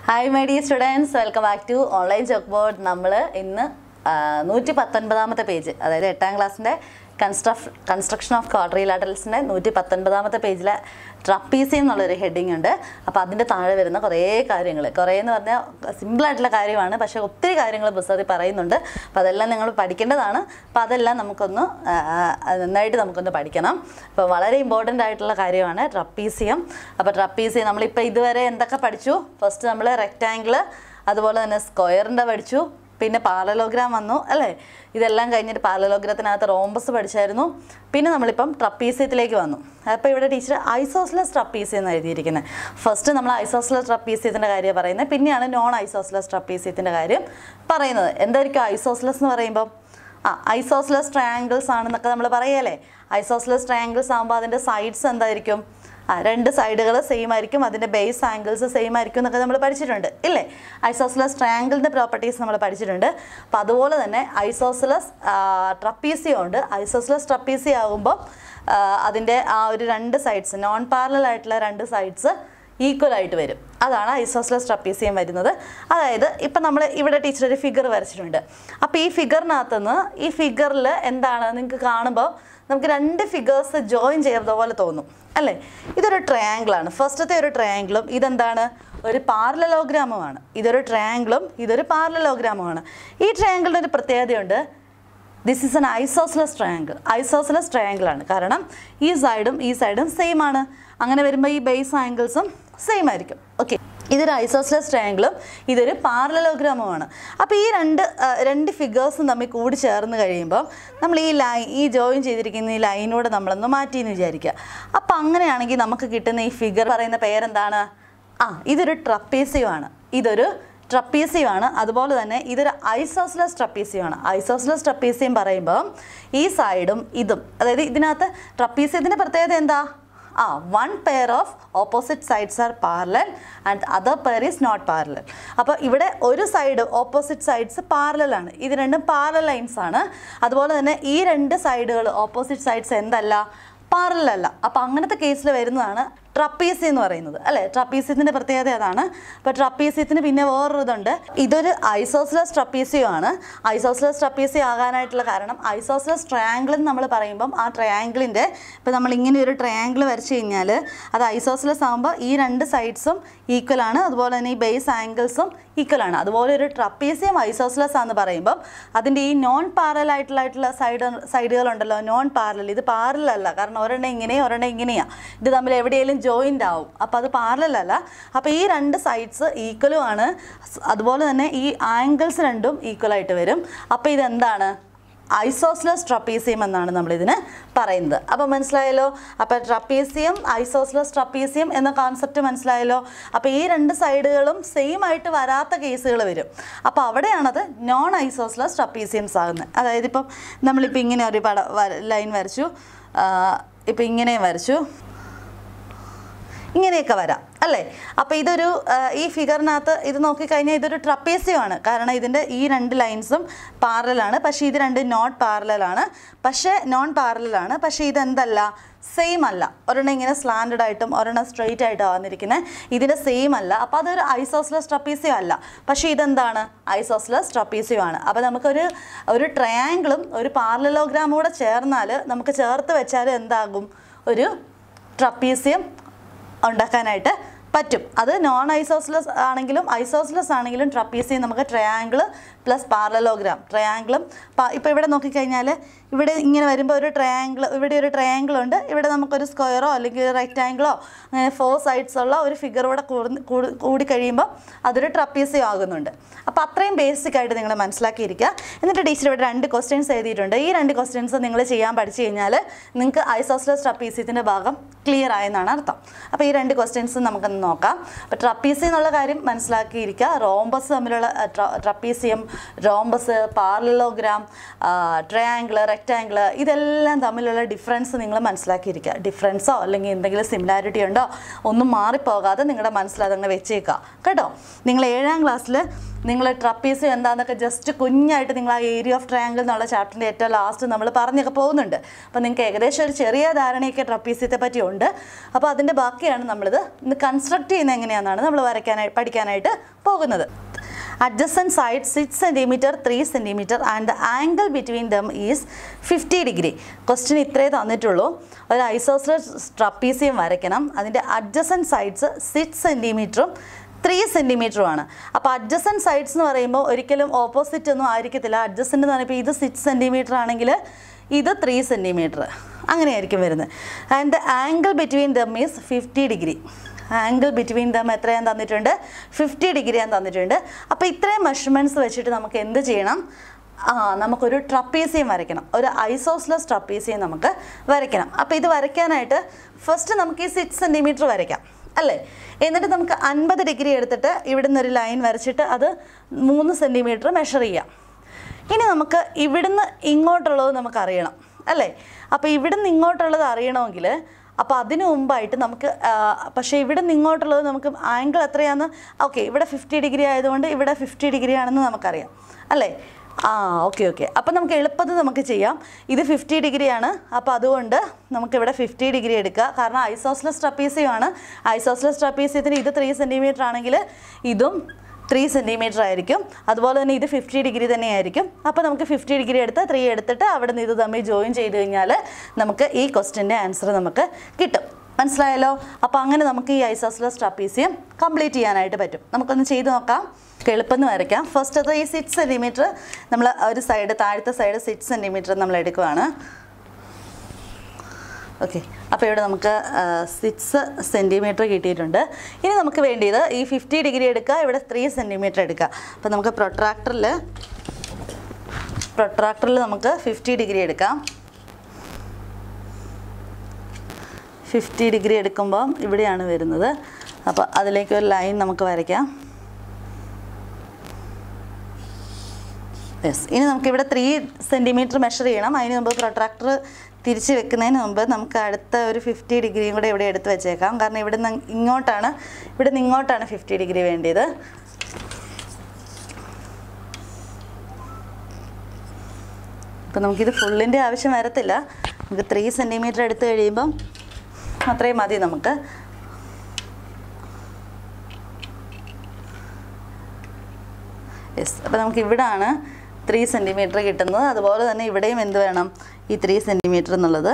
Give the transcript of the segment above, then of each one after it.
Hi my dear students welcome back to online chalk board നമ്മൾ ഇന്ന് നൂറ്റി പത്തൊൻപതാമത്തെ page അതായത് എട്ടാം ക്ലാസ്സിൻ്റെ കൺസ്ട്രക് കൺസ്ട്രക്ഷൻ ഓഫ് ക്വാഡ്രിലാറ്ററൽസിൻ്റെ നൂറ്റി പത്തൊൻപതാമത്തെ പേജിലെ ട്രപ്പീസി എന്നുള്ളൊരു ഹെഡിങ് ഉണ്ട് അപ്പോൾ അതിൻ്റെ താഴെ വരുന്ന കുറേ കാര്യങ്ങൾ കുറേ എന്ന് പറഞ്ഞാൽ സിമ്പിളായിട്ടുള്ള കാര്യമാണ് പക്ഷേ ഒത്തിരി കാര്യങ്ങൾ പുസ്തകത്തിൽ പറയുന്നുണ്ട് അപ്പോൾ അതെല്ലാം നിങ്ങൾ പഠിക്കേണ്ടതാണ് അപ്പോൾ അതെല്ലാം നമുക്കൊന്ന് ആ, ആ, നന്നായിട്ട് നമുക്കൊന്ന് പഠിക്കണം അപ്പോൾ വളരെ ഇമ്പോർട്ടൻ്റ് ആയിട്ടുള്ള കാര്യമാണ് ട്രപ്പീസിയം അപ്പോൾ ട്രപ്പീസിയം നമ്മളിപ്പോൾ ഇതുവരെ എന്തൊക്കെ പഠിച്ചു ഫസ്റ്റ് നമ്മൾ റെക്റ്റാങ്കിള് അതുപോലെ തന്നെ സ്ക്വയറിൻ്റെ പഠിച്ചു പിന്നെ പാരലോഗ്രാം വന്നു അല്ലേ ഇതെല്ലാം കഴിഞ്ഞിട്ട് പാരലോഗ്രത്തിനകത്ത് റോംബസ് പഠിച്ചായിരുന്നു പിന്നെ നമ്മളിപ്പം ട്രപ്പീസിയത്തിലേക്ക് വന്നു അപ്പോൾ ഇവിടെ ടീച്ചർ ഐസോസ്ലസ് ട്രപ്പീസിയം എന്ന് എഴുതിയിരിക്കുന്നത് ഫസ്റ്റ് നമ്മൾ ഐസോസ്ലസ് ട്രപ്പീസിയത്തിൻ്റെ കാര്യം പറയുന്നത് പിന്നെയാണ് നോൺ ഐസോസ്ലസ് ട്രപ്പീസിയത്തിൻ്റെ കാര്യം പറയുന്നത് എന്തായിരിക്കും ഐസോസ്ലസ് എന്ന് പറയുമ്പം ആ ഐസോസ്ലസ് ട്രയാങ്കിൾസ് ആണെന്നൊക്കെ നമ്മൾ പറയല്ലേ ഐസോസ്ലസ് ട്രയാങ്കിൾസ് ആകുമ്പോൾ അതിൻ്റെ സൈഡ്സ് എന്തായിരിക്കും ആ രണ്ട് സൈഡുകൾ സെയിം ആയിരിക്കും അതിൻ്റെ ബേസ് ആംഗിൾസ് സെയിം ആയിരിക്കും എന്നൊക്കെ നമ്മൾ പഠിച്ചിട്ടുണ്ട് ഇല്ലേ ഐസോസ്ലസ് ട്രയാങ്കിളിൻ്റെ പ്രോപ്പർട്ടീസ് നമ്മൾ പഠിച്ചിട്ടുണ്ട് അപ്പോൾ അതുപോലെ തന്നെ ഐസോസ്ലസ് ട്രപ്പീസിയം ഉണ്ട് ഐസോസ്ലസ് ട്രപ്പീസി ആകുമ്പോൾ അതിൻ്റെ ആ ഒരു രണ്ട് സൈഡ്സ് നോൺ പാരലൽ ആയിട്ടുള്ള രണ്ട് സൈഡ്സ് ഈക്വൽ ആയിട്ട് വരും അതാണ് ഐസോസ്ലസ് ട്രപ്പീസിയം വരുന്നത് അതായത് ഇപ്പം നമ്മൾ ഇവിടെ ടീച്ചർ ഒരു ഫിഗർ വരച്ചിട്ടുണ്ട് അപ്പോൾ ഈ ഫിഗറിനകത്തുനിന്ന് ഈ ഫിഗറിൽ എന്താണ് നിങ്ങൾക്ക് കാണുമ്പോൾ നമുക്ക് രണ്ട് ഫിഗേഴ്സ് ജോയിൻ ചെയ്ത പോലെ തോന്നും അല്ലേ ഇതൊരു ട്രയാങ്കിളാണ് ഫസ്റ്റത്തെ ഒരു ട്രയാങ്കിളും ഇതെന്താണ് ഒരു പാരലലോഗ്രാമുമാണ് ഇതൊരു ട്രയാങ്കിളും ഇതൊരു പാരലലോഗ്രാമുമാണ് ഈ ട്രയാങ്കിളിന് ഒരു പ്രത്യേകതയുണ്ട് this is an isosceles triangle isosceles triangle ആണ് കാരണം ഈ സൈഡും ഈ സൈഡും സെയിം ആണ് അങ്ങനെ വരുമ്പോൾ ഈ ബേസ് ആംഗിൾസും സെയിം ആയിരിക്കും ഓക്കെ ഇതൊരു ഐസോസ്ലസ് ട്രയാങ്കിളും ഇതൊരു പാരലലോഗ്രാമുമാണ് അപ്പോൾ ഈ രണ്ട് ആ, രണ്ട് ഫിഗേഴ്സും തമ്മിൽ കൂടി ചേർന്ന് കഴിയുമ്പോൾ നമ്മൾ ഈ ലൈൻ ഈ ജോയിൻ ചെയ്തിരിക്കുന്ന ഈ ലൈനൂടെ നമ്മളൊന്ന് മാറ്റി എന്ന് വിചാരിക്കുക അപ്പോൾ അങ്ങനെയാണെങ്കിൽ നമുക്ക് കിട്ടുന്ന ഈ ഫിഗർ പറയുന്ന പേരെന്താണ് ആ ഇതൊരു ട്രപ്പീസിയമാണ് ഇതൊരു ട്രപ്പീസിയമാണ് അതുപോലെ തന്നെ ഇതൊരു ഐസോസ്ലസ് ട്രപ്പീസിയമാണ് ഐസോസ്ലസ് ട്രപ്പീസിയം പറയുമ്പോൾ ഈ സൈഡും ഇതും അതായത് ഇതിനകത്ത് ട്രപ്പീസിയത്തിൻ്റെ പ്രത്യേകത എന്താ ആ one pair of opposite sides are parallel and other pair is not parallel അപ്പോൾ ഇവിടെ ഒരു സൈഡ് ഓപ്പോസിറ്റ് സൈഡ്സ് പാരലലാണ് ഇത് രണ്ടും പാരലൽ ലൈൻസ് ആണ് അതുപോലെ തന്നെ ഈ രണ്ട് സൈഡുകൾ ഓപ്പോസിറ്റ് സൈഡ്സ് എന്തല്ല പാരലൽ അല്ല അപ്പോൾ അങ്ങനത്തെ കേസിൽ വരുന്നതാണ് ട്രപ്പീസി എന്ന് പറയുന്നത് അല്ലേ ട്രപ്പീസിയത്തിൻ്റെ പ്രത്യേകത അതാണ് അപ്പോൾ ട്രപ്പീസിയത്തിന് പിന്നെ വേറൊരു ഇതുണ്ട് ഇതൊരു ഐസോസ്ലസ് ട്രപ്പീസിയം ആണ് ഐസോസ്ലസ് ട്രപ്പീസി ആകാനായിട്ടുള്ള കാരണം ഐസോസ്ലസ് ട്രയാങ്കിൾ എന്ന് നമ്മൾ പറയുമ്പം ആ ട്രയാങ്കിളിൻ്റെ ഇപ്പോൾ നമ്മൾ ഇങ്ങനെ ഒരു ട്രയാങ്കിൾ വരച്ച് കഴിഞ്ഞാൽ അത് ഐസോസ്ലസ് ആകുമ്പോൾ ഈ രണ്ട് സൈഡ്സും ഈക്വൽ ആണ് അതുപോലെ തന്നെ ഈ ബേസ് ആംഗിൾസും ഈക്വൽ ആണ് അതുപോലെ ഒരു ട്രപ്പീസിയം ഐസോസ്ലസ് ആണെന്ന് പറയുമ്പം അതിൻ്റെ ഈ നോൺ പാരൽ ആയിട്ടുള്ള സൈഡ് സൈഡുകളുണ്ടല്ലോ നോൺ പാരലൽ ഇത് പാരലൽ അല്ല കാരണം ഒരെണ്ണം ഇങ്ങനെയും ഒരെണ്ണം ഇങ്ങനെയാണ് ഇത് തമ്മിൽ എവിടെയെങ്കിലും ജോയിൻ്റ് ആവും അപ്പോൾ അത് പാരലൽ അല്ല അപ്പോൾ ഈ രണ്ട് സൈഡ്സ് ഈക്വലും ആണ് സ് അതുപോലെ തന്നെ ഈ ആംഗിൾസ് രണ്ടും ഈക്വൽ ആയിട്ട് വരും അപ്പോൾ ഇതെന്താണ് ഐസോസ്ലസ് ട്രപ്പീസിയം എന്നാണ് നമ്മളിതിന് പറയുന്നത് അപ്പോൾ മനസ്സിലായല്ലോ അപ്പോൾ ട്രപ്പീസിയം ഐസോസ്ലസ് ട്രപ്പീസിയം എന്ന കോൺസെപ്റ്റ് മനസ്സിലായല്ലോ അപ്പോൾ ഈ രണ്ട് സൈഡുകളും സെയിം ആയിട്ട് വരാത്ത കേസുകൾ വരും അപ്പോൾ അവിടെയാണത് നോൺ ഐസോസ്ലസ് ട്രപ്പീസിയംസ് ആകുന്നത് അതായത് ഇപ്പം നമ്മളിപ്പോൾ ഇങ്ങനെ ഒരു പട ലൈൻ വരച്ചു ഇപ്പം ഇങ്ങനെ വരച്ചു ഇങ്ങനെയൊക്കെ വരാം അല്ലേ അപ്പോൾ ഇതൊരു ആ, ഈ ഫിഗറിനകത്ത് ഇത് നോക്കിക്കഴിഞ്ഞാൽ ഇതൊരു ട്രപ്പേസ്യമാണ് കാരണം ഇതിൻ്റെ ഈ രണ്ട് ലൈൻസും പാരലാണ് പക്ഷേ ഇത് രണ്ട് നോട്ട് പാരലാണ് പക്ഷേ നോൺ പാരലാണ് പക്ഷേ ഇതെന്തല്ല സെയിം അല്ല ഒരെണ്ണം ഇങ്ങനെ സ്ലാൻഡഡ് ആയിട്ടും ഒരെണ്ണം സ്ട്രെയിറ്റ് ആയിട്ടും വന്നിരിക്കുന്നത് ഇതിൻ്റെ സെയിം അല്ല അപ്പോൾ അതൊരു ഐസോസ്ലസ് ട്രപ്പീസിയോ അല്ല പക്ഷേ ഇതെന്താണ് ഐസോസ്ലസ് ട്രപ്പീസിയോ ആണ് അപ്പോൾ നമുക്കൊരു ഒരു ട്രയാങ്കിളും ഒരു പാരലലോഗ്രാമും കൂടെ ചേർന്നാൽ നമുക്ക് ചേർത്ത് വെച്ചാൽ എന്താകും ഒരു ട്രപ്പീസിയം ഉണ്ടാക്കാനായിട്ട് പറ്റും അത് നോൺ ഐസോസ്ലസ് ആണെങ്കിലും ഐസോസ്ലസ് ആണെങ്കിലും ട്രപ്പീസിയം നമുക്ക് ട്രയാങ്കിൾ പ്ലസ് പാരലോഗ്രാം ട്രയാങ്കിളും ഇപ്പോൾ ഇവിടെ നോക്കിക്കഴിഞ്ഞാൽ ഇവിടെ ഇങ്ങനെ വരുമ്പോൾ ഒരു ട്രയാങ്കിൾ ഇവിടെ ഒരു ട്രയാങ്കിൾ ഉണ്ട് ഇവിടെ നമുക്കൊരു സ്ക്വയറോ അല്ലെങ്കിൽ ഒരു റെക്റ്റാങ്കിളോ അങ്ങനെ ഫോർ സൈഡ്സ് ഉള്ള ഒരു ഫിഗർ കൂടെ കൂടു- കൂടി കൂടി കഴിയുമ്പോൾ അതൊരു ട്രപ്പീസിയം ആകുന്നുണ്ട് അപ്പോൾ അത്രയും ബേസിക് ആയിട്ട് നിങ്ങൾ മനസ്സിലാക്കിയിരിക്കുക എന്നിട്ട് ടീച്ചർ ഇവിടെ രണ്ട് ക്വസ്റ്റ്യൻസ് എഴുതിയിട്ടുണ്ട് ഈ രണ്ട് ക്വസ്റ്റ്യൻസ് നിങ്ങൾ ചെയ്യാൻ പഠിച്ചു കഴിഞ്ഞാൽ നിങ്ങൾക്ക് ഐസോസ്ലസ് ട്രപ്പീസിയത്തിൻ്റെ ഭാഗം ക്ലിയർ ആയെന്നാണ് അർത്ഥം അപ്പോൾ ഈ രണ്ട് ക്വസ്റ്റ്യൻസ് നമുക്കൊന്ന് നോക്കാം അപ്പോൾ ട്രപ്പീസി എന്നുള്ള കാര്യം മനസ്സിലാക്കിയിരിക്കുക റോംബസ് തമ്മിലുള്ള trapezium rhombus parallelogram triangle rectangle ഇതെല്ലാം തമ്മിലുള്ള ഡിഫറൻസ് നിങ്ങൾ മനസ്സിലാക്കിയിരിക്കുക ഡിഫറൻസോ അല്ലെങ്കിൽ എന്തെങ്കിലും സിമിലാരിറ്റി ഉണ്ടോ ഒന്നും മാറിപ്പോകാതെ നിങ്ങളുടെ മനസ്സിൽ അതങ്ങ് വെച്ചേക്കുക കേട്ടോ നിങ്ങൾ ഏഴാം ക്ലാസ്സിൽ നിങ്ങൾ ട്രപ്പീസിയം എന്താണെന്നൊക്കെ ജസ്റ്റ് കുഞ്ഞായിട്ട് നിങ്ങൾ ആ ഏരിയ ഓഫ് ട്രയാങ്കിൾ എന്നുള്ള ചാപ്റ്ററിൻ്റെ ഏറ്റവും ലാസ്റ്റ് നമ്മൾ പറഞ്ഞൊക്കെ പോകുന്നുണ്ട് അപ്പോൾ നിങ്ങൾക്ക് ഏകദേശം ഒരു ചെറിയ ധാരണയൊക്കെ ട്രപ്പീസിയത്തെ പറ്റി ഉണ്ട് അപ്പോൾ അതിൻ്റെ ബാക്കിയാണ് നമ്മളിത് ഇന്ന് കൺസ്ട്രക്ട് ചെയ്യുന്നത് എങ്ങനെയാണെന്നാണ് നമ്മൾ വരയ്ക്കാനായി പഠിക്കാനായിട്ട് പോകുന്നത് adjacent side 6 cm 3 cm and the angle between them is 50 degree question ഇത്രേ തന്നിട്ടുള്ളൂ ഒരു ഐസോസ്ലർ ട്രപ്പീസിയം വരയ്ക്കണം അതിൻ്റെ അഡ്ജസൻറ്റ് സൈഡ്സ് സിക്സ് സെൻറ്റിമീറ്ററും ത്രീ സെൻറ്റിമീറ്ററുമാണ് അപ്പോൾ അഡ്ജസൻറ്റ് സൈഡ്സ് എന്ന് പറയുമ്പോൾ ഒരിക്കലും ഓപ്പോസിറ്റ് ഒന്നും ആയിരിക്കത്തില്ല അഡ്ജസൻറ്റ് എന്ന് പറയുമ്പോൾ ഇത് സിക്സ് സെൻറ്റിമീറ്റർ ആണെങ്കിൽ ഇത് ത്രീ സെൻറ്റിമീറ്റർ അങ്ങനെയായിരിക്കും വരുന്നത് and the angle between them is fifty degree angle between them എത്രയാൻ തന്നിട്ടുണ്ട് ഫിഫ്റ്റി ഡിഗ്രി ഞാൻ തന്നിട്ടുണ്ട് അപ്പോൾ ഇത്രയും മെഷർമെൻറ്റ്സ് വെച്ചിട്ട് നമുക്ക് എന്ത് ചെയ്യണം ആ നമുക്കൊരു ട്രപ്പീസിയം വരയ്ക്കണം ഒരു ഐസോസ്ലസ് ട്രപ്പീസിയം നമുക്ക് വരയ്ക്കണം അപ്പോൾ ഇത് വരയ്ക്കാനായിട്ട് ഫസ്റ്റ് നമുക്ക് ഈ സിക്സ് സെൻറ്റിമീറ്റർ വരയ്ക്കാം അല്ലേ എന്നിട്ട് നമുക്ക് അൻപത് ഡിഗ്രി എടുത്തിട്ട് ഇവിടുന്ന് ഒരു ലൈൻ വരച്ചിട്ട് അത് മൂന്ന് സെൻറ്റിമീറ്റർ മെഷർ ചെയ്യാം ഇനി നമുക്ക് ഇവിടുന്ന് ഇങ്ങോട്ടുള്ളത് നമുക്ക് അറിയണം അല്ലേ അപ്പോൾ ഇവിടുന്ന് ഇങ്ങോട്ടുള്ളത് അറിയണമെങ്കിൽ അപ്പോൾ അതിനു മുമ്പായിട്ട് നമുക്ക് ആ, പക്ഷേ ഇവിടെ നിന്ന് ഇങ്ങോട്ടുള്ളത് നമുക്ക് ആംഗിൾ എത്രയാണെന്ന് ഓക്കെ ഇവിടെ ഫിഫ്റ്റി ഡിഗ്രി ആയതുകൊണ്ട് ഇവിടെ ഫിഫ്റ്റി ഡിഗ്രി ആണെന്ന് നമുക്കറിയാം അല്ലേ ആ ഓക്കെ ഓക്കെ അപ്പോൾ നമുക്ക് എളുപ്പത്തിൽ നമുക്ക് ചെയ്യാം ഇത് ഫിഫ്റ്റി ഡിഗ്രിയാണ് അപ്പോൾ അതുകൊണ്ട് നമുക്കിവിടെ ഫിഫ്റ്റി ഡിഗ്രി എടുക്കുക കാരണം ഐസോസ്ലസ് ട്രപ്പീസിയമാണ് ഐസോസ്ലസ് ട്രപ്പീസിയത്തിന് ഇത് ത്രീ സെൻറ്റിമീറ്റർ ആണെങ്കിൽ ഇതും ത്രീ സെൻറ്റിമീറ്റർ ആയിരിക്കും അതുപോലെ തന്നെ ഇത് ഫിഫ്റ്റി ഡിഗ്രി തന്നെയായിരിക്കും അപ്പോൾ നമുക്ക് ഫിഫ്റ്റി ഡിഗ്രി എടുത്ത് ത്രീ എടുത്തിട്ട് അവിടെ നിന്ന് ഇത് തമ്മിൽ ജോയിൻ ചെയ്ത് കഴിഞ്ഞാൽ നമുക്ക് ഈ ക്വസ്റ്റിൻ്റെ ആൻസർ നമുക്ക് കിട്ടും മനസ്സിലായല്ലോ അപ്പോൾ അങ്ങനെ നമുക്ക് ഈ ഐസോസ്ലസ് ട്രപ്പീസിയം കംപ്ലീറ്റ് ചെയ്യാനായിട്ട് പറ്റും നമുക്കൊന്ന് ചെയ്ത് നോക്കാം എളുപ്പം വരയ്ക്കാം ഫസ്റ്റ് അത് ഈ സിക്സ് സെൻറ്റിമീറ്റർ നമ്മൾ ഒരു സൈഡ് താഴത്തെ സൈഡ് സിക്സ് സെൻറ്റിമീറ്റർ നമ്മൾ എടുക്കുവാണ് ഓക്കെ അപ്പോൾ ഇവിടെ നമുക്ക് സിക്സ് സെൻറ്റിമീറ്റർ കിട്ടിയിട്ടുണ്ട് ഇനി നമുക്ക് വേണ്ടിയത് ഈ ഫിഫ്റ്റി ഡിഗ്രി എടുക്കുക ഇവിടെ ത്രീ സെൻറ്റിമീറ്റർ എടുക്കുക അപ്പോൾ നമുക്ക് പ്രൊട്രാക്ടറിൽ പ്രൊട്രാക്ടറിൽ നമുക്ക് ഫിഫ്റ്റി ഡിഗ്രി എടുക്കാം ഫിഫ്റ്റി ഡിഗ്രി എടുക്കുമ്പം ഇവിടെയാണ് വരുന്നത് അപ്പോൾ അതിലേക്ക് ഒരു ലൈൻ നമുക്ക് വരയ്ക്കാം യെസ് ഇനി നമുക്കിവിടെ ത്രീ സെൻറ്റിമീറ്റർ മെഷർ ചെയ്യണം അതിന് മുമ്പ് പ്രൊട്രാക്ടർ തിരിച്ച് വെക്കുന്നതിന് മുമ്പ് നമുക്ക് അടുത്ത ഒരു ഫിഫ്റ്റി ഡിഗ്രിയും കൂടെ ഇവിടെ എടുത്ത് വെച്ചേക്കാം കാരണം ഇവിടെ നിന്ന് ഇങ്ങോട്ടാണ് ഇവിടെ നിന്ന് ഇങ്ങോട്ടാണ് ഫിഫ്റ്റി ഡിഗ്രി വേണ്ടിയത് അപ്പോൾ നമുക്കിത് ഫുള്ളിൻ്റെ ആവശ്യം വരത്തില്ല നമുക്ക് ത്രീ സെൻറ്റിമീറ്റർ എടുത്ത് കഴിയുമ്പം അത്രയും മതി നമുക്ക് യെസ് അപ്പോൾ നമുക്ക് ഇവിടാണ് ത്രീ സെൻറ്റിമീറ്റർ കിട്ടുന്നത് അതുപോലെ തന്നെ ഇവിടെയും എന്ത് വേണം ഈ ത്രീ സെൻറ്റിമീറ്റർ എന്നുള്ളത്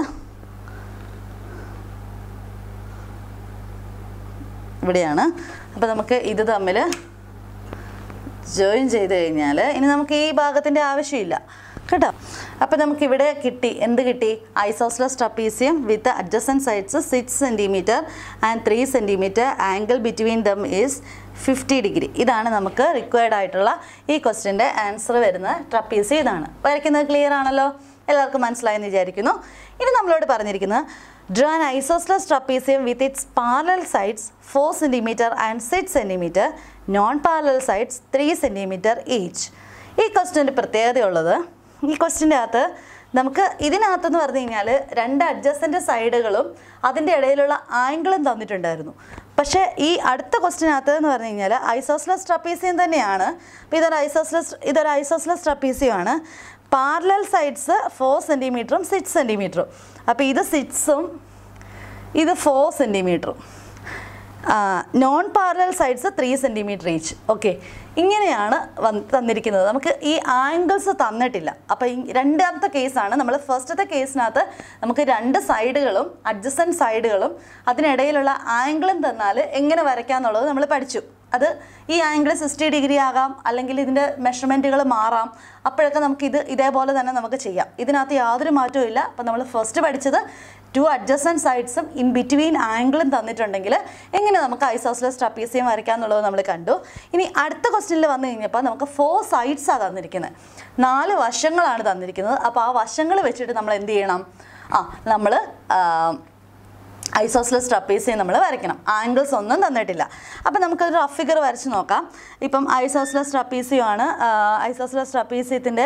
ഇവിടെയാണ് അപ്പോൾ നമുക്ക് ഇത് തമ്മിൽ ജോയിൻ ചെയ്ത് കഴിഞ്ഞാൽ ഇനി നമുക്ക് ഈ ഭാഗത്തിൻ്റെ ആവശ്യമില്ല കേട്ടോ അപ്പോൾ നമുക്ക് ഇവിടെ കിട്ടി എന്ത് കിട്ടി isosceles trapezium with adjacent sides six centimetre and three centimetre angle between them is fifty degree ഇതാണ് നമുക്ക് റിക്വയർഡ് ആയിട്ടുള്ള ഈ ക്വസ്റ്റിൻ്റെ ആൻസർ വരുന്ന ട്രപ്പീസ് ഇതാണ് വരയ്ക്കുന്നത് ക്ലിയർ ആണല്ലോ എല്ലാവർക്കും മനസ്സിലായെന്ന് വിചാരിക്കുന്നു ഇനി നമ്മളോട് പറഞ്ഞിരിക്കുന്നത് draw an isosceles trapezium with its parallel sides four centimetre and six centimetre non parallel sides three centimetre each ഈ ക്വസ്റ്റിൻ്റെ പ്രത്യേകതയുള്ളത് ഈ ക്വസ്റ്റിൻ്റെ അകത്ത് നമുക്ക് ഇതിനകത്തെന്ന് പറഞ്ഞു കഴിഞ്ഞാൽ രണ്ട് അഡ്ജസ്റ്റൻ്റ് സൈഡുകളും അതിൻ്റെ ഇടയിലുള്ള ആംഗിളും തന്നിട്ടുണ്ടായിരുന്നു പക്ഷേ ഈ അടുത്ത ക്വസ്റ്റിനകത്ത് എന്ന് പറഞ്ഞു കഴിഞ്ഞാൽ ഐസോസ്ലസ് ട്രപ്പീസിയം തന്നെയാണ് അപ്പോൾ ഇതൊരു ഐസോസ്ലസ് ഇതൊരു ഐസോസ്ലസ് ട്രപ്പീസിയമാണ് പാരലൽ സൈഡ്സ് ഫോർ സെൻറ്റിമീറ്ററും സിക്സ് സെൻറ്റിമീറ്ററും അപ്പോൾ ഇത് സിക്സും ഇത് ഫോർ സെൻറ്റിമീറ്ററും non parallel sides three centimetre each okay ഇങ്ങനെയാണ് വന്ന് തന്നിരിക്കുന്നത് നമുക്ക് ഈ ആംഗിൾസ് തന്നിട്ടില്ല അപ്പോൾ ഈ രണ്ടാമത്തെ കേസാണ് നമ്മൾ ഫസ്റ്റത്തെ കേസിനകത്ത് നമുക്ക് രണ്ട് സൈഡുകളും അഡ്ജസ്റ്റൻറ്റ് സൈഡുകളും അതിനിടയിലുള്ള ആംഗിളും തന്നാൽ എങ്ങനെ വരയ്ക്കാമെന്നുള്ളത് നമ്മൾ പഠിച്ചു അത് ഈ ആംഗിൾ സിക്സ്റ്റി ഡിഗ്രി ആകാം അല്ലെങ്കിൽ ഇതിൻ്റെ മെഷർമെൻറ്റുകൾ മാറാം അപ്പോഴൊക്കെ നമുക്ക് ഇത് ഇതേപോലെ തന്നെ നമുക്ക് ചെയ്യാം ഇതിനകത്ത് യാതൊരു മാറ്റവും ഇല്ല അപ്പോൾ നമ്മൾ ഫസ്റ്റ് പഠിച്ചത് ടു അഡ്ജസ്റ്റൻറ്റ് സൈഡ്സും ഇൻ ബിറ്റ്വീൻ ആംഗിളും തന്നിട്ടുണ്ടെങ്കിൽ എങ്ങനെ നമുക്ക് ഐസോസ്ലസ് ട്രപ്പീസിയം വരയ്ക്കാം എന്നുള്ളത് നമ്മൾ കണ്ടു ഇനി അടുത്ത ക്വസ്റ്റ്യനിൽ വന്നു കഴിഞ്ഞപ്പോൾ നമുക്ക് ഫോർ സൈഡ്സാണ് തന്നിരിക്കുന്നത് നാല് വശങ്ങളാണ് തന്നിരിക്കുന്നത് അപ്പോൾ ആ വശങ്ങൾ വെച്ചിട്ട് നമ്മൾ എന്ത് ചെയ്യണം ആ നമ്മൾ ഐസോസ്ലസ് ട്രപ്പീസിയം നമ്മൾ വരയ്ക്കണം ആംഗിൾസ് ഒന്നും തന്നിട്ടില്ല അപ്പോൾ നമുക്കൊരു റഫ് ഫിഗർ വരച്ച് നോക്കാം ഇപ്പം ഐസോസ്ലസ് ട്രപ്പീസിയമാണ് ഐസോസ്ലസ് ട്രപ്പീസിയത്തിൻ്റെ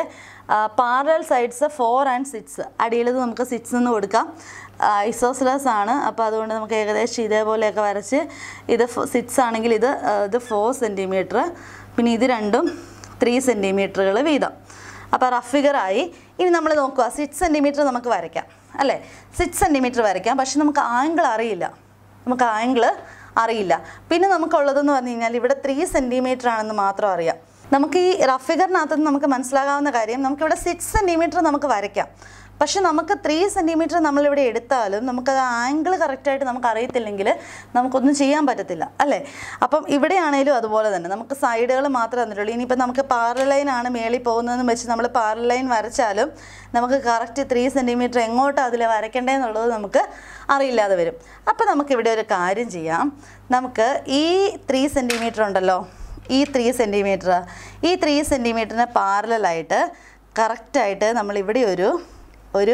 parallel sides four and six അടിയിൽ നമുക്ക് സിക്സ് എന്ന് കൊടുക്കാം ഐസോസ്ലസ് ആണ് അപ്പോൾ അതുകൊണ്ട് നമുക്ക് ഏകദേശം ഇതേപോലെയൊക്കെ വരച്ച് ഇത് സിക്സ് ആണെങ്കിൽ ഇത് ആ, ഇത് ഫോർ സെൻറ്റിമീറ്റർ പിന്നെ ഇത് രണ്ടും ത്രീ സെൻറ്റിമീറ്ററുകൾ വീതം അപ്പോൾ റഫ് ഫിഗറായി ഇനി നമ്മൾ നോക്കുക സിക്സ് സെൻറ്റിമീറ്റർ നമുക്ക് വരയ്ക്കാം അല്ലേ സിക്സ് സെൻറ്റിമീറ്റർ വരയ്ക്കാം പക്ഷെ നമുക്ക് ആംഗിൾ അറിയില്ല നമുക്ക് ആംഗിൾ അറിയില്ല പിന്നെ നമുക്കുള്ളതെന്ന് പറഞ്ഞു കഴിഞ്ഞാൽ ഇവിടെ ത്രീ സെൻറ്റിമീറ്റർ ആണെന്ന് മാത്രം അറിയാം നമുക്ക് ഈ റഫ് ഫിഗറിനകത്ത് നിന്ന് നമുക്ക് മനസ്സിലാകാവുന്ന കാര്യം നമുക്കിവിടെ സിക്സ് സെൻറ്റിമീറ്റർ നമുക്ക് വരയ്ക്കാം പക്ഷെ നമുക്ക് ത്രീ സെൻറ്റിമീറ്റർ നമ്മളിവിടെ എടുത്താലും നമുക്കത് ആംഗിൾ കറക്റ്റായിട്ട് നമുക്ക് അറിയത്തില്ലെങ്കിൽ നമുക്കൊന്നും ചെയ്യാൻ പറ്റത്തില്ല അല്ലേ അപ്പം ഇവിടെയാണേലും അതുപോലെ തന്നെ നമുക്ക് സൈഡുകൾ മാത്രമേ തന്നിട്ടുള്ളൂ ഇനിയിപ്പോൾ നമുക്ക് പാരൽ ലൈൻ ആണ് മേളിൽ പോകുന്നതെന്ന് വെച്ച് നമ്മൾ പാരൽ ലൈൻ വരച്ചാലും നമുക്ക് കറക്റ്റ് ത്രീ സെൻറ്റിമീറ്റർ എങ്ങോട്ടാണ് അതിൽ വരയ്ക്കേണ്ടതെന്നുള്ളത് നമുക്ക് അറിയില്ലാതെ വരും അപ്പോൾ നമുക്കിവിടെ ഒരു കാര്യം ചെയ്യാം നമുക്ക് ഈ ത്രീ സെൻറ്റിമീറ്റർ ഉണ്ടല്ലോ ഈ ത്രീ സെൻറ്റിമീറ്റർ ഈ ത്രീ സെൻറ്റിമീറ്ററിന് പാരലായിട്ട് കറക്റ്റായിട്ട് നമ്മളിവിടെ ഒരു ഒരു